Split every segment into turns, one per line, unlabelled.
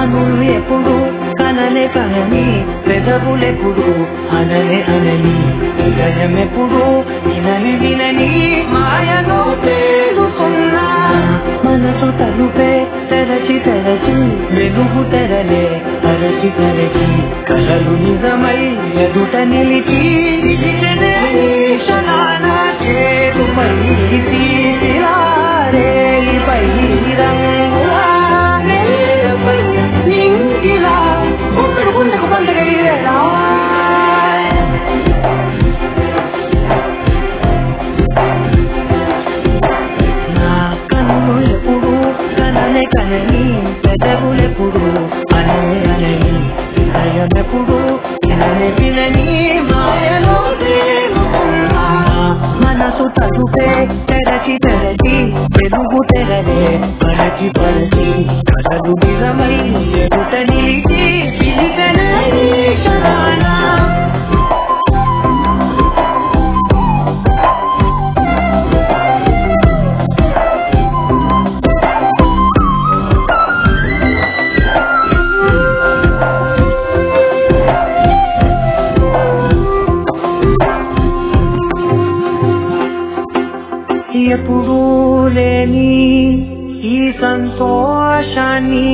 కనులు ఎప్పుడు కననే కనని పెదవులెప్పుడు అననే అనని హృదయం ఎప్పుడు వినని వినని మాయను తేలుతున్నా మనసు తలుపే తెరచి తెరచి వెలుగు తెరలే తరచి తరచి కలలు నిజమై ఎదుట నిలిచి నిలిచెనే క్షణాన చేరుపై తీరారేలిపై రంగులా నేలపై నింగిలా ఒకడు గుండెకు పండుగ ఇయ్యరా? నా కన్ను ఎప్పుడు కననే కనని పెదవులెప్పుడు అననే అనని హృదయం ఎప్పుడు విననే వినని మాయలో తేలుతున్నా. మనసు తలుపే తెరచి తెరచి వెలుగు తెరలే పరచి పరచి కలలు నిజమై ఎదుట నిలిచి పిలిచనే క్షణాన ఎప్పుడూ లేని ఈ సంతోషాన్ని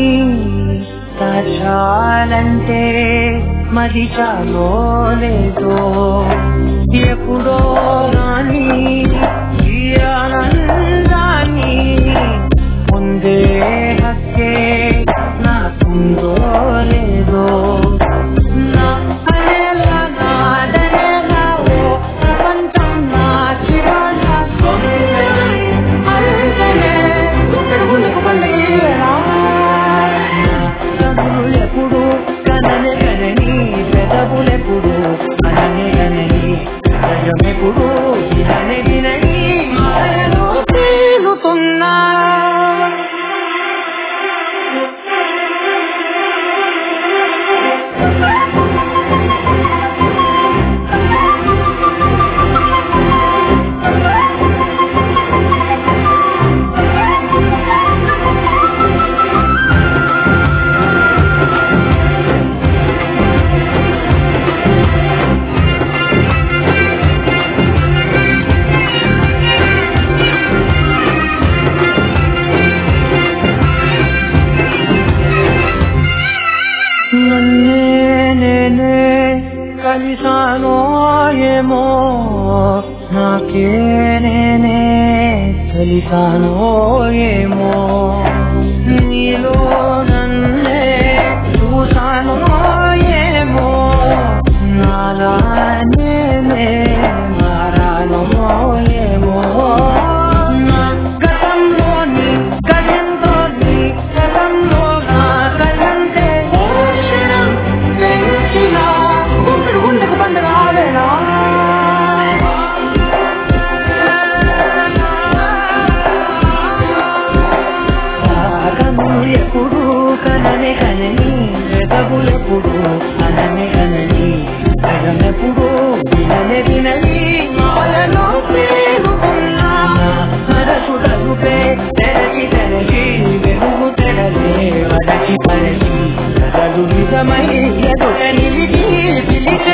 దాచాలంటే మరి చాలో లేదో ఎప్పుడో రాని ఈ ఆనందాన్ని ముందే హక్కే నాకుందో లేదో నా అనేలా నాదనేలా ఓ ప్రపంచం నా చివర అంతనే గుండెకు పండుగ కనులు ఎప్పుడు కననే కనని పెదవులెప్పుడు అననే అనని హృదయం ఎప్పుడు విననే వినని మాయలో తేలుతున్నా నన్నే నేనే కలిసానో ఏమో నాకే నేనే కలిసానో ఏమో నీలో నన్నే చూసానో ఏమో నాలా నేనే మారానో ఏమో నా గతంలోని గతంలోని గతంలో నా కలంటే ఓ క్షణం పెంచినా గుండెకు గుండెకు పండుగ ఆవేనా కన్ను ఎప్పుడు కననే కనని వెదవులెప్పుడు అననే అనని జగమెప్పుడు విననే వినని మాయలో పేరుకున్నా సరసు తలుపే తెరచి తెరచి వెలుగు తెరలే వడచి పరచి కథలు నిజమై ఎదుట నిలిచి పిలిచే